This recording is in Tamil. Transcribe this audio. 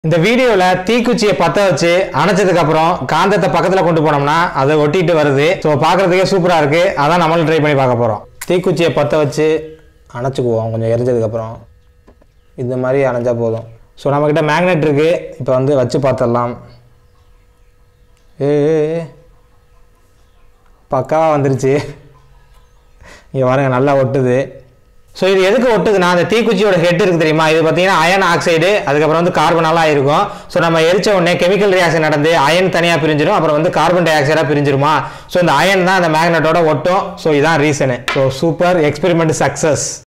இந்த வீடியோவில் தீக்குச்சியை பற்ற வச்சு அணைச்சதுக்கு அப்புறம் காந்தத்தை பக்கத்தில் கொண்டு போனோம்னா அதை ஒட்டிட்டு வருது ஸோ பார்க்குறதுக்கே சூப்பராக இருக்குது அதான் நம்மளும் ட்ரை பண்ணி பார்க்க போகிறோம் தீக்குச்சியை பற்ற வச்சு அணைச்சிக்குவோம் கொஞ்சம் எரிஞ்சதுக்கப்புறம் இந்த மாதிரி அணைஞ்சா போதும் ஸோ நம்மக்கிட்ட மேக்னெட் இருக்குது இப்போ வந்து வச்சு பார்த்துடலாம் ஏ பக்காவாக வந்துருச்சு இங்கே பாருங்க நல்லா ஒட்டுது ஸோ இது எதுக்கு ஒட்டுதுன்னா அந்த தீக்குச்சியோட ஹெட் இருக்குது தெரியுமா இது பார்த்தீங்கன்னா அயன் ஆக்சைடு அதுக்கப்புறம் வந்து கார்பனெல்லாம் இருக்கும் ஸோ நம்ம எரிச்ச உடனே கெமிக்கல் ரியாக்ஷன் நடந்து அயன் தனியாக பிரிஞ்சிடும் அப்புறம் வந்து கார்பன் டை ஆக்சைடாக பிரிஞ்சிருமா ஸோ இந்த அயன் தான் அந்த மேக்னெட்டோட ஒட்டும் ஸோ இதான் reason so super experiment success